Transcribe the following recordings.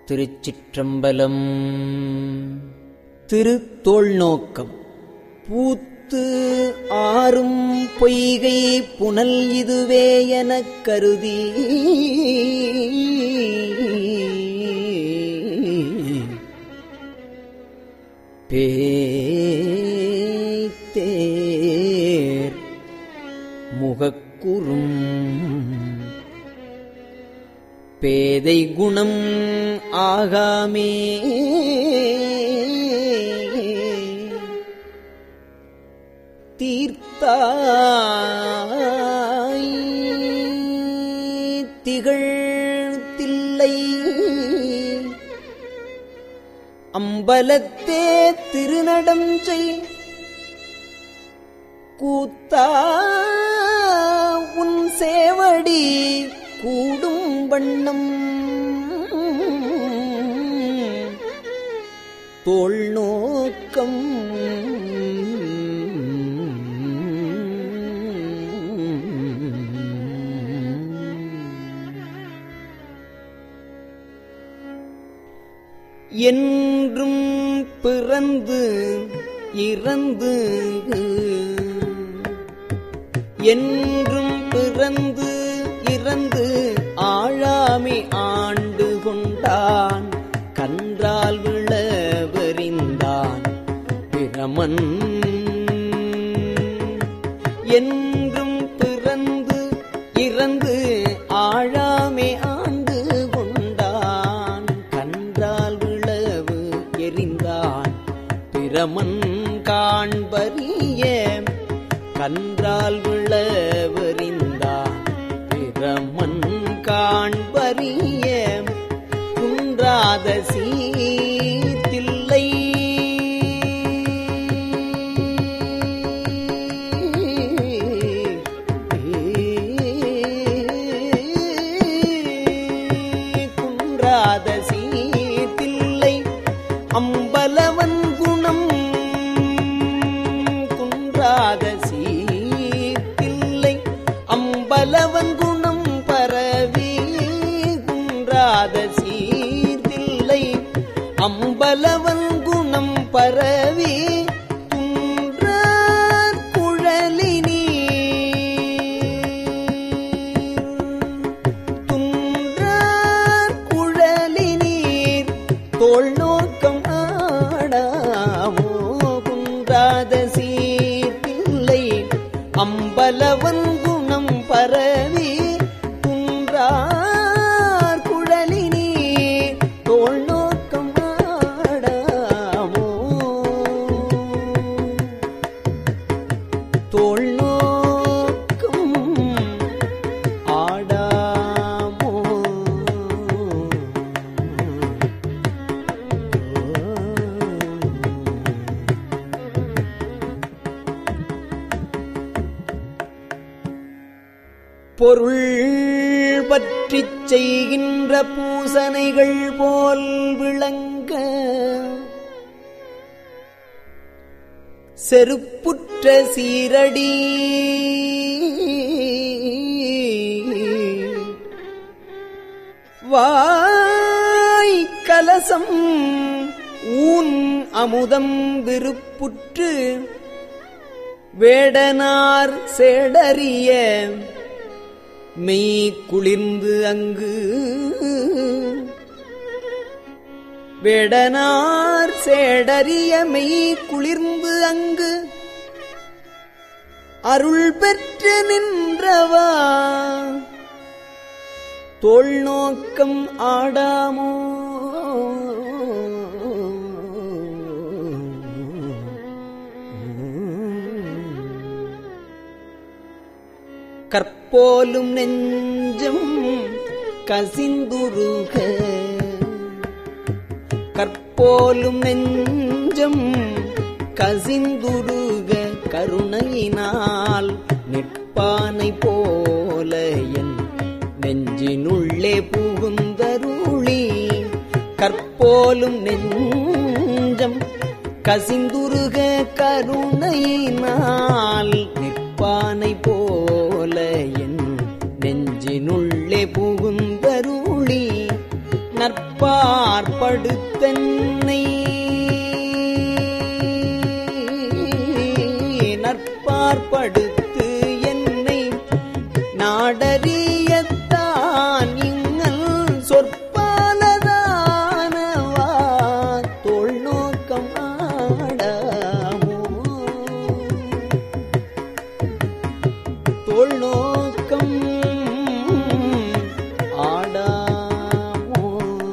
திருச்சிற்றம்பலம் திருத்தோள் நோக்கம் பூத்து ஆறும் பொய்கை புனல் இதுவே எனக் கருதி பேத்தேர் முகக்குறும் பேதை குணம் ஆகாமே தீர்த்தாய் திகழ் தில்லை அம்பலத்தே திருநடம் செய் கூத்தா உன் சேவடி கூடும் வண்ணம் தோள் நோக்கம் என்றும் பிறந்து இறந்து என்றும் பிறந்து இறந்து ஆழாமை ஆண்டு கொண்டான் கன்றால் விளவறிந்தான் பிரமன் என்றும் பிறந்து இறந்து ஆழாமே ஆண்டு கொண்டான் கன்றால் விளவு எறிந்தான் பிரமன் காண்பறிய கன்றால் விளவறிந்தான் பிரமன் காண்பறிய குன்றாத சீத்தில்லை குன்றாத சீத்தில்லை அம்பலவன் குணம் குன்றாத சீத்தில்லை அம்பலவன் குணம் பரவி குன்றாத சீர்தில்லை அம்பலவன் குணம் பரவி துன்றார் குழலினீர் துன்றார் குழலினீர் தோள் நோக்கம் ஆடாமோ குன்றாத சீர்தில்லை அம்பலவன் குணம் பரவி குன்றார் குழலினீர் தோள் நோக்கம் ஆடாமோ தோள் நோக்கம் ஆடாமோ பொருள் பற்றிச் செய்கின்ற பூசனைகள் போல் விளங்க செருப்புற்ற சீரடி வாய் கலசம் ஊன் அமுதம் விருப்புற்று வேடனார் சேடறிய மெய் குளிர்ந்து அங்கு வேடனார் சேடறிய மெய் குளிர்ந்து அங்கு அருள் பெற்று நின்றவா தோள் நோக்கம் ஆடாமோ கற்போலும் நெஞ்சம் கசிந்துருக கற்போலும் நெஞ்சம் கசிந்துருக கருணையினால் நிற்பானை போல என் நெஞ்சினுள்ளே புகுந்தருளி கற்போலும் நெஞ்சம் கசிந்துருக கருணையினால் நிற்பானை போல என் நெஞ்சினுள்ளே புகுந்தருளி நற்ப நற்பார்படுத்தன்னை நற்பார்படுத்து என்னை நாடறியத்தான் இங்கல் சொற்பாலதானவா தோல் நோக்கம் ஆடாமோ தோல் நோக்கம் ஆடாமோ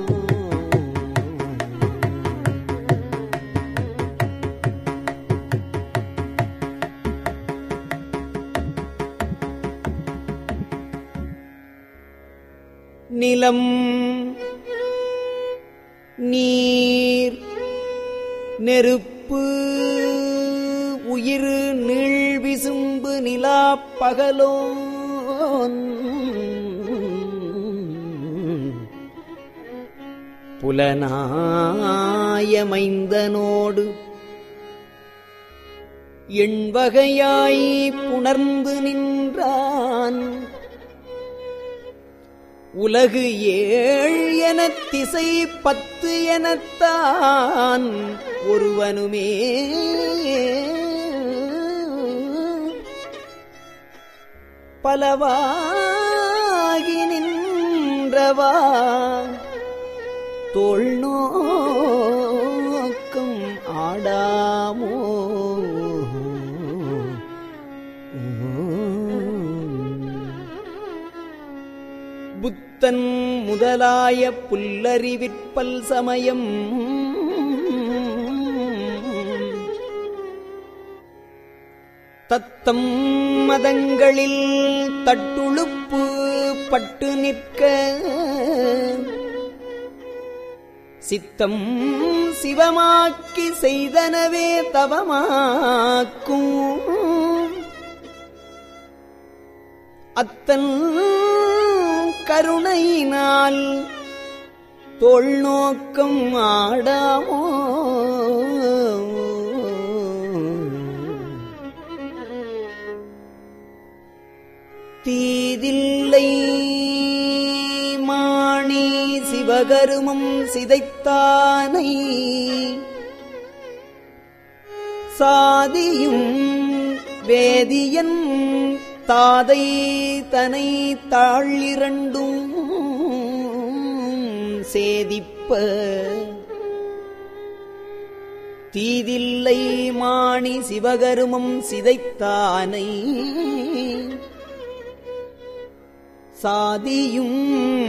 நிலம் நீர் நெருப்பு உயிர் நீள் விசும்பு நிலா பகலோன் புலனாயமைந்தனோடு எண்வகையாய் புணர்ந்து நின்றான் உலகு ஏழ் எனத் திசை பத்து எனத்தான் ஒருவனுமே பலவாகி நின்றவா தோள் நோக்கம் ஆடாமோ புத்தன் முதலாய புல்லறிவிற்பல் சமயம் தத்தம் மதங்களில் தட்டுழுப்பு பட்டு நிற்க சித்தம் சிவமாக்கி செய்தனவே தவமாக்கும் அத்தன் கருணையினால் தோள் நோக்கம் ஆடாமோ தீதில்லை மாணி சிவகருமம் சிதைத்தானை சாதியும் வேதியன் தாதை தனை தாழிரண்டும் சேதிப்ப தீதில்லை மாணி சிவகருமம் சிதைத்தானை சாதியும்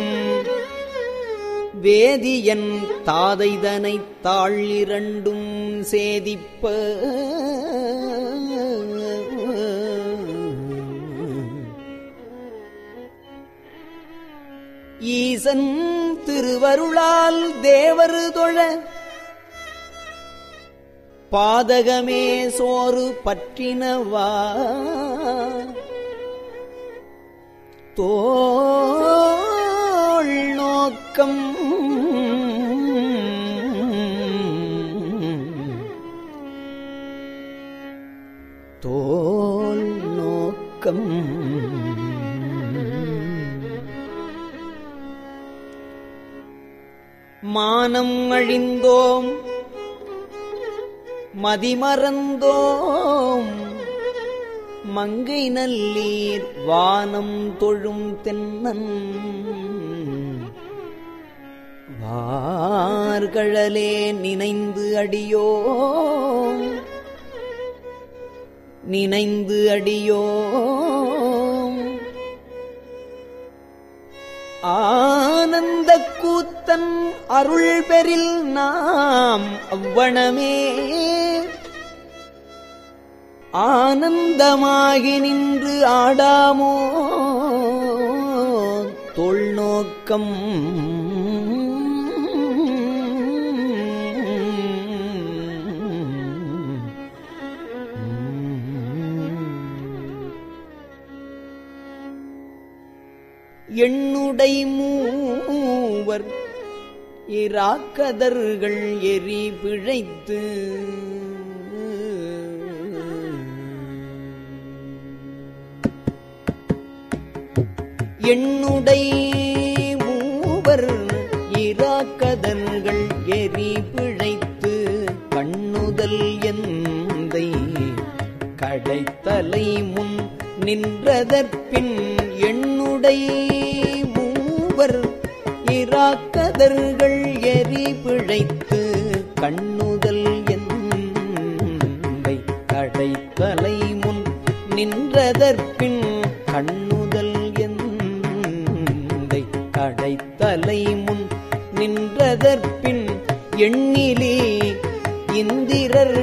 வேதியன் தாதைதனை தாழிரண்டும் சேதிப்ப ஈசன் திருவருளால் தேவரு தொழ பாதகமே சோறு பற்றினவா தோள் நோக்கம் தோள் நோக்கம் மானம் அழிந்தோம் மதிமறந்தோம் மங்கை நல்லீர் வானம் தொழும் தென்னன் வார்களே நினைந்து அடியோம் நினைந்து அடியோம் ஆனந்த கூத்தன் அருள் பெறில் நாம் அவ்வனமே ஆனந்தமாகி நின்று ஆடாமோ தொல் நோக்கம் எண்ணுடை மூவர் இராக்கதர்கள் எரி பிழைத்து எண்ணுடை மூவர் இராக்கதர்கள் நின்றதற்பின் எண்ணுடை மூவர் இராக்கதர்கள் எரி பிழைத்து கண்ணுதல் என்பை கடைத்தலை முன் நின்றதற்பின் கண்ணுதல் என்பை கடைத்தலை முன் நின்றதற்பின் எண்ணிலே இந்திரர்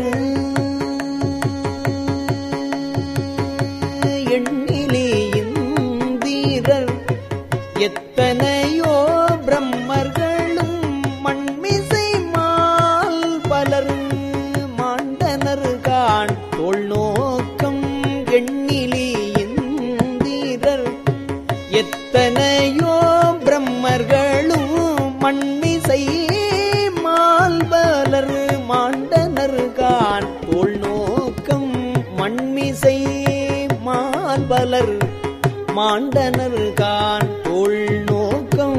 எண்ணிலே இந்திரர் எத்தனையோ பிரம்மர்களும் மண்மிசை மால் பலர் மாண்டனர் காண் தோல் நோக்கம் எண்ணிலே இந்திரர் எத்தனையோ பிரம்மர்களும் மண்மிசை மால்பலர் மாண்டனர் கான் தோல் நோக்கம் மண்மிசை மால்பலர் மாண்டனர் கான் தோல் நோக்கம்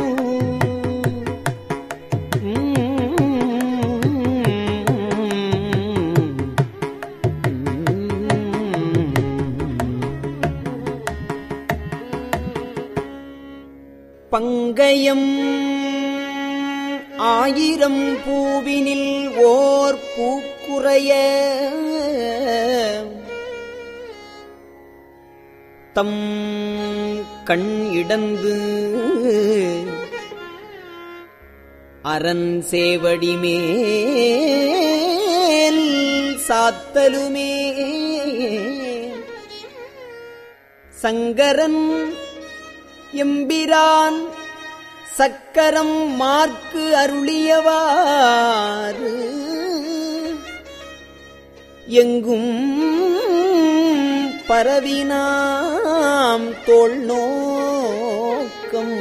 பங்கயம் ஆயிரம் பூவினில் ஓர் பூக்குறைய தம் கண் இடந்து அரண் சேவடி மேல் சாத்தலுமே சங்கரன் எம்பிரான் சக்கரம் மார்க்கு அருளியவாறு எங்கும் பரவினாம் தோல் நோக்கம்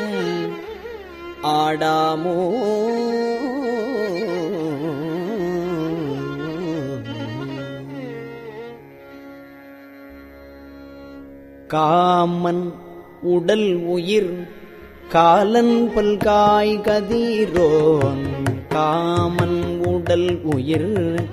ஆடாமோ காமன் உடல் உயிர் காலன் பல்காய் கதிரோன் காமன் உடல் உயிர்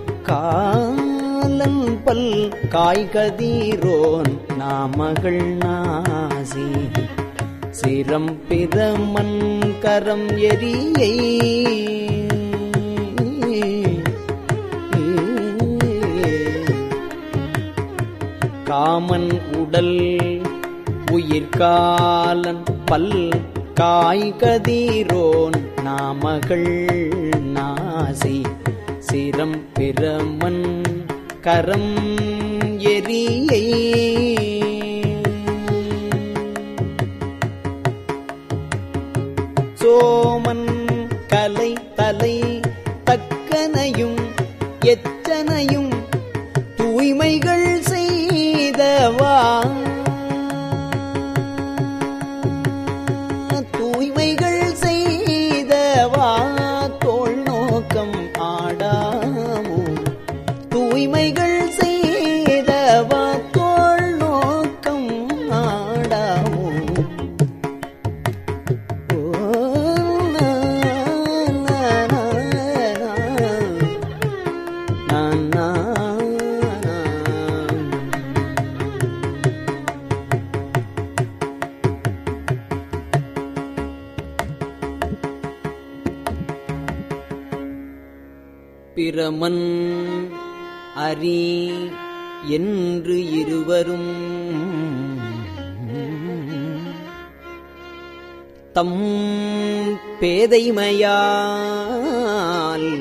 காலன் பல் காய் கதிரோன் நாமகள் நாசி சிரம் பிரமன் கரம் எரியை காமன் உடல் உயிர்காலன் பல் காய் கதிரோன் நாமகள் நாசி சிரம் பிரமன் கரம் எரியை சோமன் கலை தலை தக்கனையும் எச்சனையும் தூய்மைகள் செய்தவா தூய்மைகள் செய்தவா தோல் நோக்கம் ஆடாமோ தூய்மைகள் செய்தவா தோல் நோக்கம் ஆடாமோ ஓ, நா, நா, நா, நா, நா, நா. பிரமன் அரி என்று இருவரும் தம் பேதைமையால்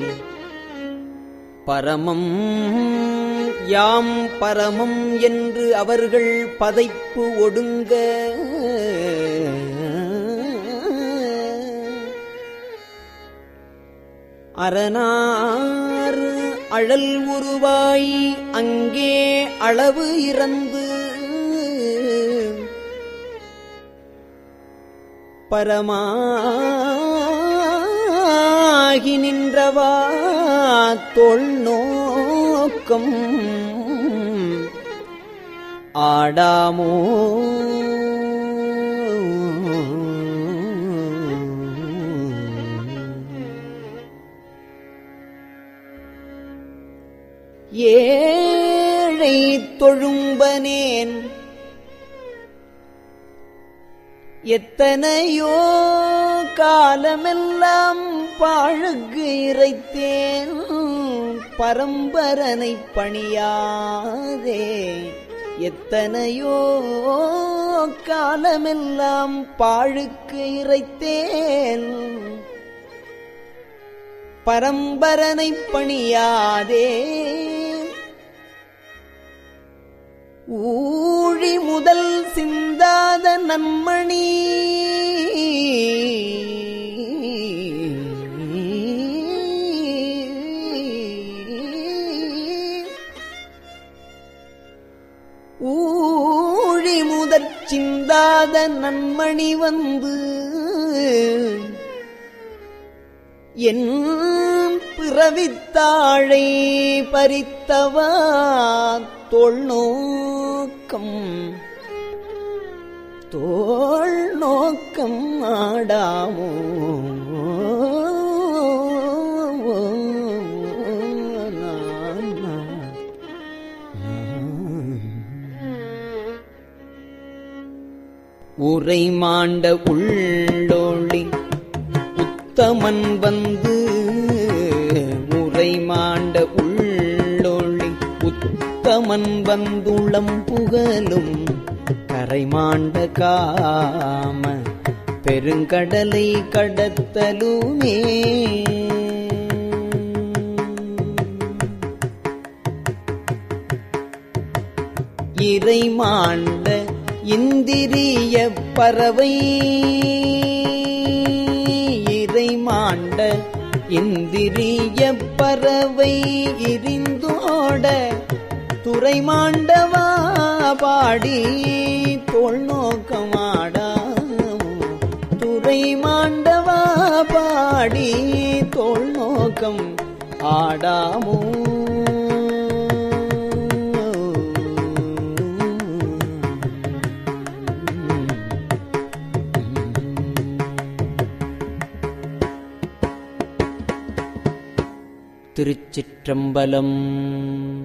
பரமம் யாம் பரமம் என்று அவர்கள் பதைப்பு ஒடுங்க அரணார் அழல் உருவாய் அங்கே அளவு இறந்து பரமாகி நின்றவா தொல் நோக்கம் ஆடாமோ ஏழை தொழும்பனேன் எத்தனையோ காலமெல்லாம் பாழுக்கு இறைத்தேன் பரம்பரனை பணியாதே எத்தனையோ காலமெல்லாம் பாழுக்கு இறைத்தேன் பரம்பரனை பணியாதே ஊழி முதல் சிந்தாத நன்மணி ஊழி முதற் சிந்தாத நன்மணி வந்து என் பிறவித்தாழை பறித்தவா தொல்நோக்கம் தோல் நோக்கம் ஆடாமோ உரை மாண்ட உள்ளொளி உத்தமன் வந்து உரை மாண்ட உள்ளொளி உத்தமன் வந்துளம் புகழும் கரை மாண்ட காம பெருங்கடலை கடத்தலுமே இறை மாண்ட இந்திரிய பறவை இறை மாண்ட இந்திரிய பறவை இரிந்தோட துறை மாண்டவா பாடி தோல் நோக்கமாடாமோ துறை மாண்டவா பாடி தோல் நோக்கம் ஆடாமோ திருச்சிற்றம்பலம்